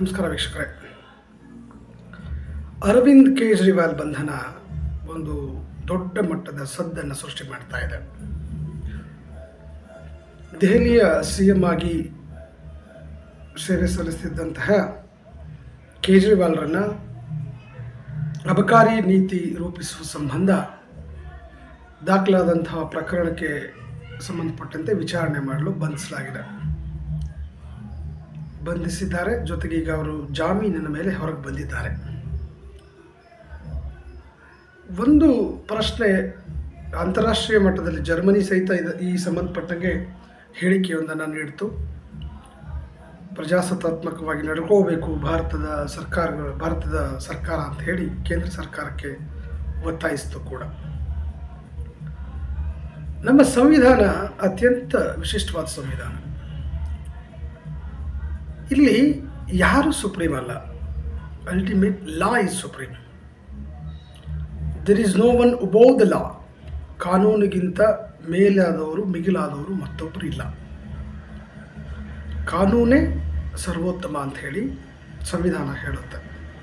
ನಮಸ್ಕಾರ ವೀಕ್ಷಕರೇ ಅರವಿಂದ್ ಕೇಜ್ರಿವಾಲ್ ಬಂಧನ ಒಂದು ದೊಡ್ಡ ಮಟ್ಟದ ಸದ್ದನ್ನು ಸೃಷ್ಟಿ ಮಾಡ್ತಾ ಇದೆ ದೆಹಲಿಯ ಸಿ ಎಂ ಆಗಿ ಸೇವೆ ಸಲ್ಲಿಸ್ತಿದ್ದಂತಹ ಕೇಜ್ರಿವಾಲ್ರನ್ನು ಅಬಕಾರಿ ನೀತಿ ರೂಪಿಸುವ ಸಂಬಂಧ ದಾಖಲಾದಂತಹ ಪ್ರಕರಣಕ್ಕೆ ಸಂಬಂಧಪಟ್ಟಂತೆ ವಿಚಾರಣೆ ಮಾಡಲು ಬಂಧಿಸಲಾಗಿದೆ ಬಂಧಿಸಿದ್ದಾರೆ ಜೊತೆಗೆ ಈಗ ಅವರು ಜಾಮೀನಿನ ಮೇಲೆ ಹೊರಗೆ ಬಂದಿದ್ದಾರೆ ಒಂದು ಪ್ರಶ್ನೆ ಅಂತಾರಾಷ್ಟ್ರೀಯ ಮಟ್ಟದಲ್ಲಿ ಜರ್ಮನಿ ಸಹಿತ ಇದು ಈ ಸಂಬಂಧಪಟ್ಟಂಗೆ ಹೇಳಿಕೆಯೊಂದನ್ನು ನೀಡಿತು ಪ್ರಜಾಸತ್ತಾತ್ಮಕವಾಗಿ ನಡ್ಕೋಬೇಕು ಭಾರತದ ಸರ್ಕಾರಗಳು ಭಾರತದ ಸರ್ಕಾರ ಅಂತ ಹೇಳಿ ಕೇಂದ್ರ ಸರ್ಕಾರಕ್ಕೆ ಒತ್ತಾಯಿಸಿತು ಕೂಡ ನಮ್ಮ ಸಂವಿಧಾನ ಅತ್ಯಂತ ವಿಶಿಷ್ಟವಾದ ಸಂವಿಧಾನ ಇಲ್ಲಿ ಯಾರು ಸುಪ್ರೀಂ ಅಲ್ಲ ultimate law is supreme there is no one above the law ಕಾನೂನಿಗಿಂತ ಮೇಲಾದವರು ಮಿಗಿಲಾದವರು ಮತ್ತೊಬ್ಬರು ಇಲ್ಲ ಕಾನೂನೇ ಸರ್ವೋತ್ತಮ ಅಂತ ಹೇಳಿ ಸಂವಿಧಾನ ಹೇಳುತ್ತೆ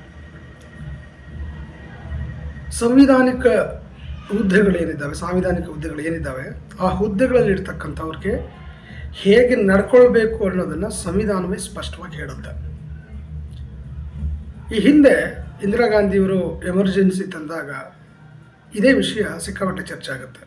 ಸಂವಿಧಾನಿಕ ಹುದ್ದೆಗಳೇನಿದ್ದಾವೆ ಸಾಂವಿಧಾನಿಕ ಹುದ್ದೆಗಳು ಏನಿದ್ದಾವೆ ಆ ಹುದ್ದೆಗಳಲ್ಲಿ ಇರ್ತಕ್ಕಂಥವ್ರಿಗೆ ಹೇಗೆ ನಡ್ಕೊಳ್ಬೇಕು ಅನ್ನೋದನ್ನು ಸಂವಿಧಾನವೇ ಸ್ಪಷ್ಟವಾಗಿ ಹೇಳುತ್ತೆ ಈ ಹಿಂದೆ ಇಂದಿರಾ ಗಾಂಧಿಯವರು ಎಮರ್ಜೆನ್ಸಿ ತಂದಾಗ ಇದೇ ವಿಷಯ ಸಿಕ್ಕಾಪಟ್ಟೆ ಚರ್ಚೆ ಆಗುತ್ತೆ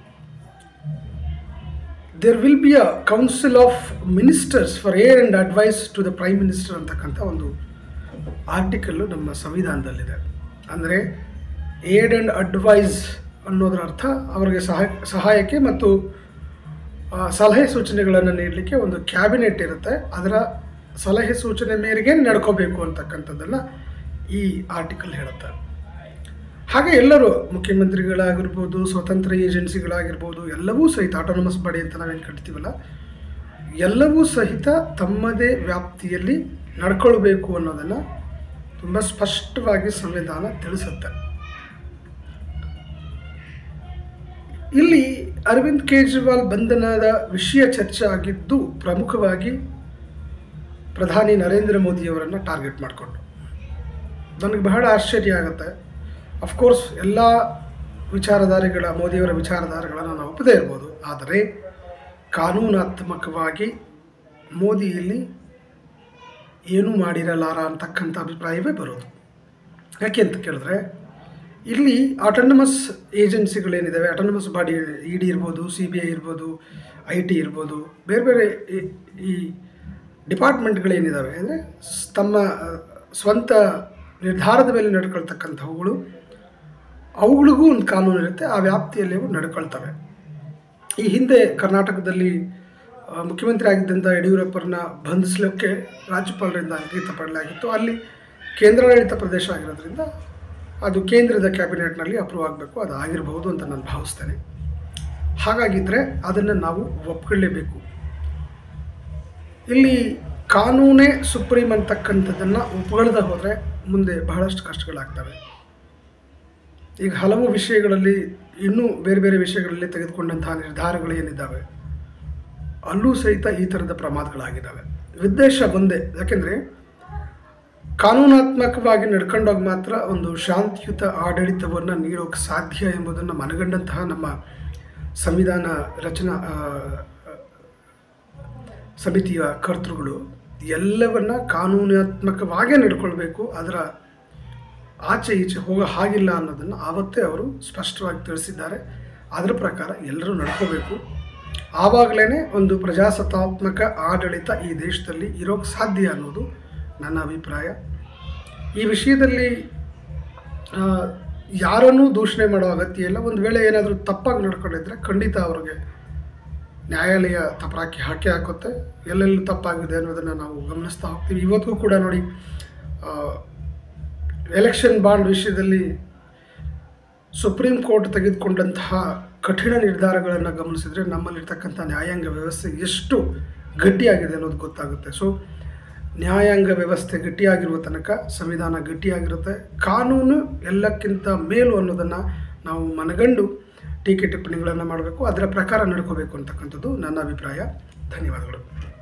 there will be a council of ministers for aid and advise to the prime minister ಅಂತಕ್ಕಂಥ ಒಂದು ಆರ್ಟಿಕಲ್ಲು ನಮ್ಮ ಸಂವಿಧಾನದಲ್ಲಿದೆ ಅಂದರೆ ಏಡ್ ಆ್ಯಂಡ್ ಅಡ್ವೈಸ್ ಅನ್ನೋದರ ಅರ್ಥ ಅವರಿಗೆ ಸಹಾಯ ಸಹಾಯಕ್ಕೆ ಮತ್ತು ಆ, ಸಲಹೆ ಸೂಚನೆಗಳನ್ನು ನೀಡಲಿಕ್ಕೆ ಒಂದು ಕ್ಯಾಬಿನೆಟ್ ಇರುತ್ತೆ ಅದರ ಸಲಹೆ ಸೂಚನೆ ಮೇರೆಗೆ ನಡ್ಕೋಬೇಕು ಅಂತಕ್ಕಂಥದ್ದನ್ನು ಈ ಆರ್ಟಿಕಲ್ ಹೇಳುತ್ತೆ ಹಾಗೆ ಎಲ್ಲರೂ ಮುಖ್ಯಮಂತ್ರಿಗಳಾಗಿರ್ಬೋದು ಸ್ವತಂತ್ರ ಏಜೆನ್ಸಿಗಳಾಗಿರ್ಬೋದು ಎಲ್ಲವೂ ಸಹಿತ ಆಟೋನಮಸ್ ಬಾಡಿ ಅಂತ ನಾವೇನು ಕರಿತೀವಲ್ಲ ಎಲ್ಲವೂ ಸಹಿತ ತಮ್ಮದೇ ವ್ಯಾಪ್ತಿಯಲ್ಲಿ ನಡ್ಕೊಳ್ಬೇಕು ಅನ್ನೋದನ್ನು ತುಂಬ ಸ್ಪಷ್ಟವಾಗಿ ಸಂವಿಧಾನ ತಿಳಿಸುತ್ತೆ ಇಲ್ಲಿ ಅರವಿಂದ್ ಕೇಜ್ರಿವಾಲ್ ಬಂಧನದ ವಿಷಯ ಚರ್ಚೆ ಆಗಿದ್ದು ಪ್ರಮುಖವಾಗಿ ಪ್ರಧಾನಿ ನರೇಂದ್ರ ಮೋದಿಯವರನ್ನು ಟಾರ್ಗೆಟ್ ಮಾಡಿಕೊಂಡು ನನಗೆ ಬಹಳ ಆಶ್ಚರ್ಯ ಆಗುತ್ತೆ ಅಫ್ಕೋರ್ಸ್ ಎಲ್ಲ ವಿಚಾರಧಾರೆಗಳ ಮೋದಿಯವರ ವಿಚಾರಧಾರೆಗಳನ್ನು ನಾವು ಒಪ್ಪದೇ ಇರ್ಬೋದು ಆದರೆ ಕಾನೂನಾತ್ಮಕವಾಗಿ ಮೋದಿಯಲ್ಲಿ ಏನೂ ಮಾಡಿರಲಾರ ಅಂತಕ್ಕಂಥ ಅಭಿಪ್ರಾಯವೇ ಬರೋದು ಯಾಕೆ ಅಂತ ಕೇಳಿದ್ರೆ ಇಲ್ಲಿ ಆಟೋನಮಸ್ ಏಜೆನ್ಸಿಗಳೇನಿದ್ದಾವೆ ಆಟೋನಮಸ್ ಬಾಡಿ ಇ ಡಿ ಇರ್ಬೋದು ಸಿ ಬಿ ಐ ಇರ್ಬೋದು ಐ ಟಿ ಇರ್ಬೋದು ಬೇರೆ ಬೇರೆ ಈ- ಈ ಡಿಪಾರ್ಟ್ಮೆಂಟ್ಗಳೇನಿದ್ದಾವೆ ಅಂದರೆ ತಮ್ಮ ಆ, ಸ್ವಂತ ನಿರ್ಧಾರದ ಮೇಲೆ ನಡ್ಕೊಳ್ತಕ್ಕಂಥವುಗಳು ಅವುಗಳಿಗೂ ಒಂದು ಕಾನೂನು ಇರುತ್ತೆ ಆ ವ್ಯಾಪ್ತಿಯಲ್ಲಿ ಅವು ನಡ್ಕೊಳ್ತವೆ ಈ ಹಿಂದೆ ಕರ್ನಾಟಕದಲ್ಲಿ ಆ, ಮುಖ್ಯಮಂತ್ರಿ ಆಗಿದ್ದಂಥ ಯಡಿಯೂರಪ್ಪರನ್ನ ಬಂಧಿಸಲಿಕ್ಕೆ ರಾಜ್ಯಪಾಲರಿಂದ ಅಂಕಿತ ಪಡಲಾಗಿತ್ತು ಅಲ್ಲಿ ಕೇಂದ್ರಾಡಳಿತ ಪ್ರದೇಶ ಆಗಿರೋದ್ರಿಂದ ಅದು ಕೇಂದ್ರದ ಕ್ಯಾಬಿನೆಟ್ನಲ್ಲಿ ಅಪ್ರೂವ್ ಆಗಬೇಕು ಅದು ಆಗಿರಬಹುದು ಅಂತ ನಾನು ಭಾವಿಸ್ತೇನೆ ಹಾಗಾಗಿದ್ದರೆ ಅದನ್ನು ನಾವು ಒಪ್ಕೊಳ್ಳೇಬೇಕು ಇಲ್ಲಿ ಕಾನೂನೇ ಸುಪ್ರೀಂ ಅಂತಕ್ಕಂಥದ್ದನ್ನು ಒಪ್ಕೊಳ್ದೆ ಹೋದರೆ ಮುಂದೆ ಬಹಳಷ್ಟು ಕಷ್ಟಗಳಾಗ್ತವೆ ಈಗ ಹಲವು ವಿಷಯಗಳಲ್ಲಿ ಇನ್ನೂ ಬೇರೆ ಬೇರೆ ವಿಷಯಗಳಲ್ಲಿ ತೆಗೆದುಕೊಂಡಂತಹ ನಿರ್ಧಾರಗಳು ಏನಿದ್ದಾವೆ ಅಲ್ಲೂ ಸಹಿತ ಈ ಥರದ ಪ್ರಮಾದಗಳಾಗಿದ್ದಾವೆ ಉದ್ದೇಶ ಒಂದೇ ಯಾಕೆಂದರೆ ಕಾನೂನಾತ್ಮಕವಾಗಿ ನಡ್ಕೊಂಡೋಗಿ ಮಾತ್ರ ಒಂದು ಶಾಂತಿಯುತ ಆಡಳಿತವನ್ನು ನೀಡೋಕ್ಕೆ ಸಾಧ್ಯ ಎಂಬುದನ್ನು ಮನಗಂಡಂತಹ ನಮ್ಮ ಸಂವಿಧಾನ ರಚನಾ ಆ, ಸಮಿತಿಯ ಕರ್ತೃಗಳು ಎಲ್ಲವನ್ನ ಕಾನೂನಾತ್ಮಕವಾಗೇ ನಡ್ಕೊಳ್ಬೇಕು ಅದರ ಆಚೆ ಈಚೆ ಹೋಗೋ ಹಾಗಿಲ್ಲ ಅನ್ನೋದನ್ನು ಆವತ್ತೇ ಅವರು ಸ್ಪಷ್ಟವಾಗಿ ತಿಳಿಸಿದ್ದಾರೆ ಅದರ ಪ್ರಕಾರ ಎಲ್ಲರೂ ನಡ್ಕೋಬೇಕು ಆವಾಗಲೇ ಒಂದು ಪ್ರಜಾಸತ್ತಾತ್ಮಕ ಆಡಳಿತ ಈ ದೇಶದಲ್ಲಿ ಇರೋಕ್ಕೆ ಸಾಧ್ಯ ಅನ್ನೋದು ನನ್ನ ಅಭಿಪ್ರಾಯ ಈ ವಿಷಯದಲ್ಲಿ ಆ, ಯಾರನ್ನೂ ದೂಷಣೆ ಮಾಡೋ ಅಗತ್ಯ ಇಲ್ಲ ಒಂದು ವೇಳೆ ಏನಾದರೂ ತಪ್ಪಾಗಿ ನಡ್ಕೊಂಡಿದ್ರೆ ಖಂಡಿತ ಅವ್ರಿಗೆ ನ್ಯಾಯಾಲಯ ತಪರಾಕಿ ಹಾಕಿ ಹಾಕುತ್ತೆ ಎಲ್ಲೆಲ್ಲಿ ತಪ್ಪಾಗಿದೆ ಅನ್ನೋದನ್ನು ನಾವು ಗಮನಿಸ್ತಾ ಹೋಗ್ತೀವಿ ಇವತ್ತಿಗೂ ಕೂಡ ನೋಡಿ ಎಲೆಕ್ಷನ್ ಬಾಂಡ್ ವಿಷಯದಲ್ಲಿ ಸುಪ್ರೀಂ ಕೋರ್ಟ್ ತೆಗೆದುಕೊಂಡಂತಹ ಕಠಿಣ ನಿರ್ಧಾರಗಳನ್ನು ಗಮನಿಸಿದರೆ ನಮ್ಮಲ್ಲಿರ್ತಕ್ಕಂಥ ನ್ಯಾಯಾಂಗ ವ್ಯವಸ್ಥೆ ಎಷ್ಟು ಗಟ್ಟಿಯಾಗಿದೆ ಅನ್ನೋದು ಗೊತ್ತಾಗುತ್ತೆ ಸೊ ನ್ಯಾಯಾಂಗ ವ್ಯವಸ್ಥೆ ಗಟ್ಟಿಯಾಗಿರುವ ತನಕ ಸಂವಿಧಾನ ಗಟ್ಟಿಯಾಗಿರುತ್ತೆ ಕಾನೂನು ಎಲ್ಲಕ್ಕಿಂತ ಮೇಲು ಅನ್ನೋದನ್ನು ನಾವು ಮನಗಂಡು ಟೀಕೆ ಟಿಪ್ಪಣಿಗಳನ್ನು ಮಾಡಬೇಕು ಅದರ ಪ್ರಕಾರ ನಡ್ಕೋಬೇಕು ಅಂತಕ್ಕಂಥದ್ದು ನನ್ನ ಅಭಿಪ್ರಾಯ ಧನ್ಯವಾದಗಳು